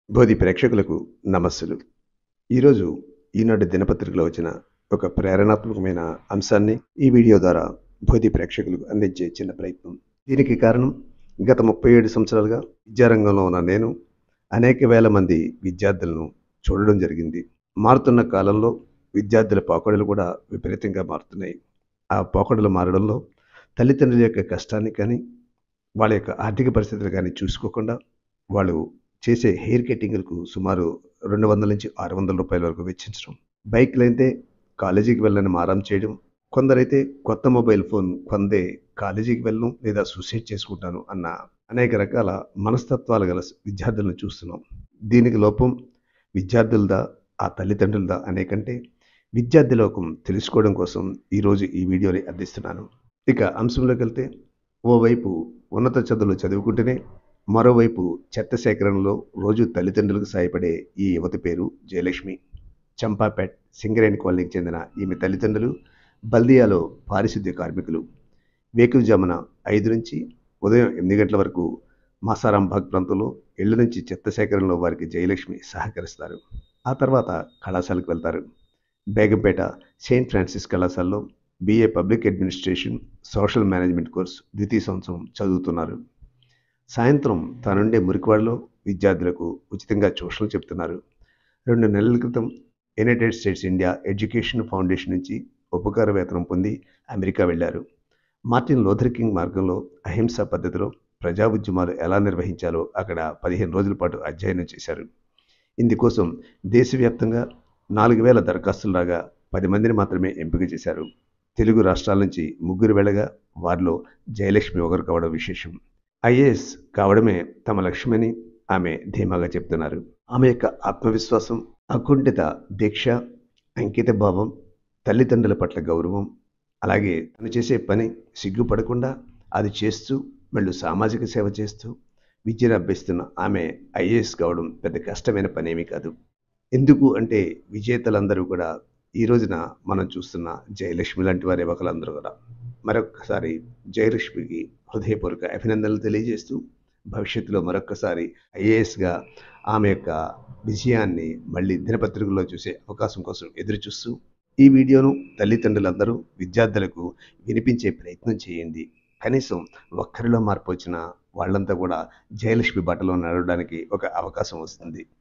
బోధి ప్రేక్షకులకు నమస్సులు ఈరోజు ఈనాడు దినపత్రికలో వచ్చిన ఒక ప్రేరణాత్మకమైన అంశాన్ని ఈ వీడియో ద్వారా బోధి ప్రేక్షకులకు అందించే చిన్న ప్రయత్నం దీనికి కారణం గత ముప్పై ఏడు సంవత్సరాలుగా విద్యారంగంలో ఉన్న నేను అనేక వేల మంది విద్యార్థులను చూడడం జరిగింది మారుతున్న కాలంలో విద్యార్థుల పోకడలు కూడా విపరీతంగా మారుతున్నాయి ఆ పోకడలు మారడంలో తల్లిదండ్రుల యొక్క కష్టాన్ని కానీ వాళ్ళ యొక్క ఆర్థిక పరిస్థితులు కానీ చూసుకోకుండా వాళ్ళు చేసే హెయిర్ కటింగ్లకు సుమారు రెండు వందల నుంచి ఆరు వందల రూపాయల వరకు వెచ్చించడం బైక్లు అయితే కాలేజీకి వెళ్ళని మారం చేయడం కొందరైతే కొత్త మొబైల్ ఫోన్ కొందే కాలేజీకి వెళ్ళను లేదా సూసైడ్ చేసుకుంటాను అన్న అనేక రకాల మనస్తత్వాలు గల విద్యార్థులను చూస్తున్నాం దీనికి లోపం విద్యార్థులదా ఆ తల్లిదండ్రులదా అనేకంటే విద్యార్థి లోకం తెలుసుకోవడం కోసం ఈరోజు ఈ వీడియోని అందిస్తున్నాను ఇక అంశంలోకి వెళ్తే ఓవైపు ఉన్నత చదువులు చదువుకుంటూనే మరోవైపు చెత్త సేకరణలో రోజు తల్లిదండ్రులకు సాయపడే ఈ యువతి పేరు జయలక్ష్మి చంపాపేట్ సింగరేణి కాలనీకి చెందిన ఈమె తల్లిదండ్రులు బల్దియాలో పారిశుద్ధ్య కార్మికులు వేకువజామున ఐదు నుంచి ఉదయం ఎనిమిది గంటల వరకు మాసారాంబాగ్ ప్రాంతంలో ఇళ్ల నుంచి చెత్త సేకరణలో వారికి జయలక్ష్మి సహకరిస్తారు ఆ తర్వాత కళాశాలకు వెళ్తారు బేగంపేట సెయింట్ ఫ్రాన్సిస్ కళాశాలలో BA public administration social management course ద్వితీయ సంవత్సరం చదువుతున్నారు సాయంత్రం తానుండే మురికివాడలో విద్యార్థులకు ఉచితంగా ట్యూషన్లు చెప్తున్నారు రెండు నెలల క్రితం United States India education foundation నుంచి ఉపకార వేతనం పొంది అమెరికా వెళ్ళారు మార్టిన్ లోథర్ కింగ్ మార్గంలో అహింసా పద్ధతిలో ప్రజా ఉద్యమాలు ఎలా నిర్వహించాలో అక్కడ పదిహేను రోజుల పాటు అధ్యయనం చేశారు ఇందుకోసం దేశవ్యాప్తంగా నాలుగు వేల దరఖాస్తులు రాగా పది మందిని మాత్రమే ఎంపిక చేశారు తెలుగు రాష్ట్రాల నుంచి ముగ్గురు వెళ్ళగా వారిలో జయలక్ష్మి ఒకరు కావడం విశేషం ఐఏఎస్ కావడమే తమ లక్ష్యమని ఆమె ధీమాగా చెప్తున్నారు ఆమె యొక్క ఆత్మవిశ్వాసం అకుంఠిత దీక్ష అంకిత భావం తల్లిదండ్రుల పట్ల గౌరవం అలాగే తను చేసే పని సిగ్గుపడకుండా అది చేస్తూ మళ్ళీ సామాజిక సేవ చేస్తూ విద్యను అభ్యసిస్తున్న ఆమె ఐఏఎస్ కావడం పెద్ద కష్టమైన పనేమీ కాదు ఎందుకు అంటే విజేతలందరూ కూడా ఈ రోజున మనం చూస్తున్న జయలక్ష్మి లాంటి వారి ఒకలందరూ కూడా మరొకసారి జయలక్ష్మికి హృదయపూర్వక అభినందనలు తెలియజేస్తూ భవిష్యత్తులో మరొక్కసారి ఐఏఎస్గా ఆమె యొక్క విజయాన్ని మళ్ళీ దినపత్రికల్లో చూసే అవకాశం కోసం ఎదురు చూస్తూ ఈ వీడియోను తల్లిదండ్రులందరూ విద్యార్థులకు వినిపించే ప్రయత్నం చేయండి కనీసం ఒక్కరిలో మార్పు వచ్చిన వాళ్ళంతా కూడా జయలక్ష్మి బాటలో నడవడానికి ఒక అవకాశం వస్తుంది